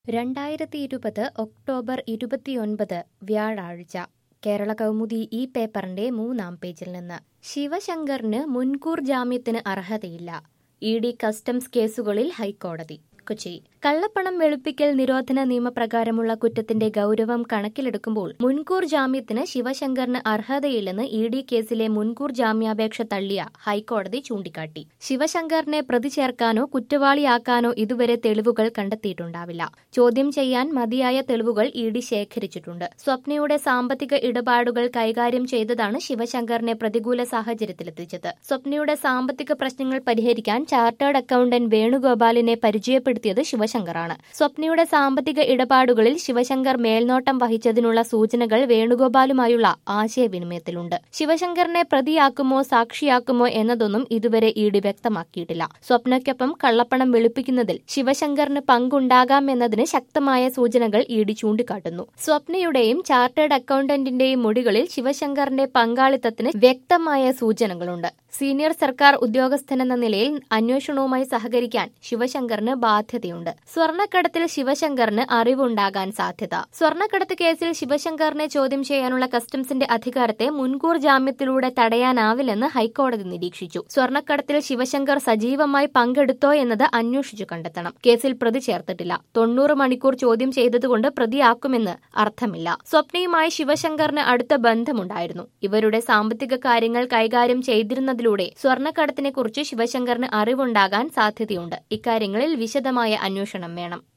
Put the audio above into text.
രണ്ടായിരത്തി ഇരുപത് ഒക്ടോബർ ഇരുപത്തിയൊൻപത് വ്യാഴാഴ്ച കേരള കൗമുദി ഈ പേപ്പറിന്റെ മൂന്നാം പേജിൽ നിന്ന് ശിവശങ്കറിന് മുൻകൂർ ജാമ്യത്തിന് അർഹതയില്ല ഇ ഡി കസ്റ്റംസ് കേസുകളിൽ ഹൈക്കോടതി കൊച്ചി കള്ളപ്പണം വെളുപ്പിക്കൽ നിരോധന നിയമപ്രകാരമുള്ള കുറ്റത്തിന്റെ ഗൌരവം കണക്കിലെടുക്കുമ്പോൾ മുൻകൂർ ജാമ്യത്തിന് ശിവശങ്കറിന് അർഹതയില്ലെന്ന് ഇ ഡി കേസിലെ മുൻകൂർ ജാമ്യാപേക്ഷ തള്ളിയ ഹൈക്കോടതി ചൂണ്ടിക്കാട്ടി ശിവശങ്കറിനെ പ്രതി ചേർക്കാനോ കുറ്റവാളിയാക്കാനോ ഇതുവരെ തെളിവുകൾ കണ്ടെത്തിയിട്ടുണ്ടാവില്ല ചോദ്യം ചെയ്യാൻ മതിയായ തെളിവുകൾ ഇ ഡി ശേഖരിച്ചിട്ടുണ്ട് സ്വപ്നയുടെ സാമ്പത്തിക ഇടപാടുകൾ കൈകാര്യം ചെയ്തതാണ് ശിവശങ്കറിനെ പ്രതികൂല സാഹചര്യത്തിലെത്തിച്ചത് സ്വപ്നയുടെ സാമ്പത്തിക പ്രശ്നങ്ങൾ പരിഹരിക്കാൻ ചാർട്ടേഡ് അക്കൌണ്ടന്റ് വേണുഗോപാലിനെ പരിചയപ്പെടുത്തിയത് ശിവശങ്കറാണ് സ്വപ്നയുടെ സാമ്പത്തിക ഇടപാടുകളിൽ ശിവശങ്കർ മേൽനോട്ടം വഹിച്ചതിനുള്ള സൂചനകൾ വേണുഗോപാലുമായുള്ള ആശയവിനിമയത്തിലുണ്ട് ശിവശങ്കറിനെ പ്രതിയാക്കുമോ സാക്ഷിയാക്കുമോ എന്നതൊന്നും ഇതുവരെ ഇ ഡി വ്യക്തമാക്കിയിട്ടില്ല സ്വപ്നയ്ക്കൊപ്പം കള്ളപ്പണം വെളുപ്പിക്കുന്നതിൽ ശിവശങ്കറിന് പങ്കുണ്ടാകാമെന്നതിന് ശക്തമായ സൂചനകൾ ഇ ഡി ചൂണ്ടിക്കാട്ടുന്നു സ്വപ്നയുടെയും ചാർട്ടേഡ് അക്കൌണ്ടന്റിന്റെയും മൊഴികളിൽ ശിവശങ്കറിന്റെ പങ്കാളിത്തത്തിന് വ്യക്തമായ സൂചനകളുണ്ട് സീനിയർ സർക്കാർ ഉദ്യോഗസ്ഥനെന്ന നിലയിൽ അന്വേഷണവുമായി സഹകരിക്കാൻ ശിവശങ്കറിന് ബാധ്യതയുണ്ട് സ്വർണ്ണക്കടത്തിൽ ശിവശങ്കറിന് അറിവുണ്ടാകാൻ സാധ്യത സ്വർണ്ണക്കടത്ത് കേസിൽ ശിവശങ്കറിനെ ചോദ്യം ചെയ്യാനുള്ള കസ്റ്റംസിന്റെ അധികാരത്തെ മുൻകൂർ ജാമ്യത്തിലൂടെ തടയാനാവില്ലെന്ന് ഹൈക്കോടതി നിരീക്ഷിച്ചു സ്വർണ്ണക്കടത്തിൽ ശിവശങ്കർ സജീവമായി പങ്കെടുത്തോ എന്നത് അന്വേഷിച്ചു കണ്ടെത്തണം കേസിൽ പ്രതി ചേർത്തിട്ടില്ല തൊണ്ണൂറ് മണിക്കൂർ ചോദ്യം ചെയ്തതുകൊണ്ട് പ്രതിയാക്കുമെന്ന് അർത്ഥമില്ല സ്വപ്നയുമായി ശിവശങ്കറിന് അടുത്ത ബന്ധമുണ്ടായിരുന്നു ഇവരുടെ സാമ്പത്തിക കാര്യങ്ങൾ കൈകാര്യം ചെയ്തിരുന്നതിലൂടെ സ്വർണ്ണക്കടത്തിനെക്കുറിച്ച് ശിവശങ്കറിന് അറിവുണ്ടാകാൻ സാധ്യതയുണ്ട് ഇക്കാര്യങ്ങളിൽ വിശദമായ അന്വേഷണം വേണം